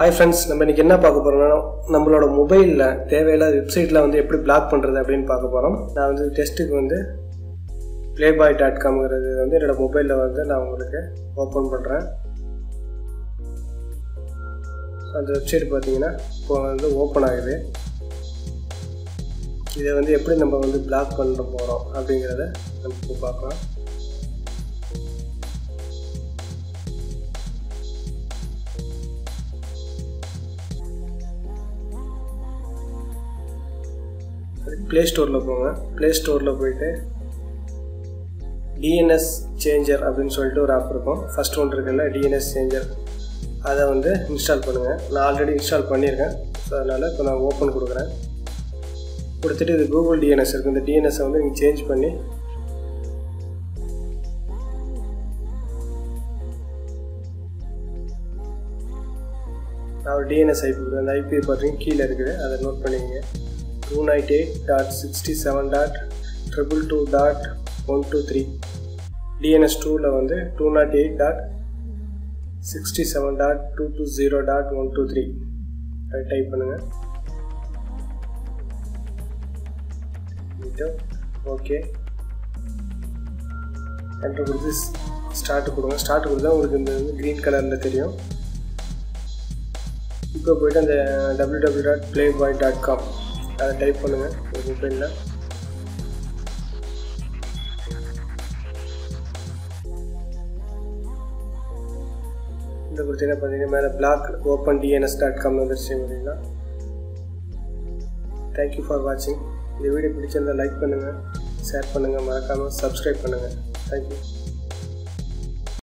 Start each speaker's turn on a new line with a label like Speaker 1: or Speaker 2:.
Speaker 1: hi friends நம்ம இன்றைக்கி என்ன பார்க்க போகிறோம்னா நம்மளோட மொபைலில் தேவையில்லாத வெப்சைட்டில் வந்து எப்படி பிளாக் பண்ணுறது அப்படின்னு பார்க்க போகிறோம் நான் வந்து டெஸ்ட்டுக்கு வந்து ப்ளேபாய் டாட் காம்ங்கிறது வந்து என்னோடய மொபைலில் வந்து நான் உங்களுக்கு ஓப்பன் பண்ணுறேன் அந்த வெப்சைட் பார்த்தீங்கன்னா இப்போ வந்து ஓப்பன் ஆகுது இதை வந்து எப்படி நம்ம வந்து பிளாக் பண்ண போகிறோம் அப்படிங்கிறத நம்ம இப்போ பார்க்கலாம் ப்ளே ஸ்டோரில் போங்க ப்ளே ஸ்டோரில் போயிட்டு டிஎன்எஸ் சேஞ்சர் அப்படின்னு சொல்லிட்டு ஒரு ஆப் இருக்கும் ஃபஸ்ட் ஒன்று இருக்குல்ல டிஎன்எஸ் சேஞ்சர் அதை வந்து இன்ஸ்டால் பண்ணுங்கள் நான் ஆல்ரெடி இன்ஸ்டால் பண்ணியிருக்கேன் ஸோ அதனால் இப்போ நான் ஓப்பன் கொடுக்குறேன் கொடுத்துட்டு இது கூகுள் டிஎன்எஸ் இருக்குது இந்த டிஎன்எஸை வந்து நீங்கள் சேஞ்ச் பண்ணி நான் ஒரு டிஎன்எஸ் ஐபி கொடுக்குறேன் அந்த ஐபி பார்த்தீங்கன்னா கீழே இருக்குது அதை நோட் பண்ணிக்கங்க two ninety eight dot sixty seven dot triple two dot one two three DNS டூவில் வந்து two nought eight dot sixty seven dot two two zero dot one two three அது டைப் பண்ணுங்கள் okay enter கொடுத்து start கொடுங்க start கொடுத்தா உங்களுக்கு இந்த வந்து க்ரீன் கலரில் தெரியும் இப்போ போய்ட்டு அந்த W W dot play boy dot com அதை டைப் பண்ணுங்கள் உங்கள் மொபைலில் இந்த கொடுத்தீங்கன்னா பார்த்தீங்கன்னா மேலே block open DNS dot com வந்துருச்சு பார்த்தீங்கன்னா தேங்க்யூ ஃபார் வாட்சிங் இந்த வீடியோ பிடிச்சிருந்தால் லைக் பண்ணுங்கள் ஷேர் பண்ணுங்கள் மறக்காமல் சப்ஸ்கிரைப் பண்ணுங்கள் தேங்க்யூ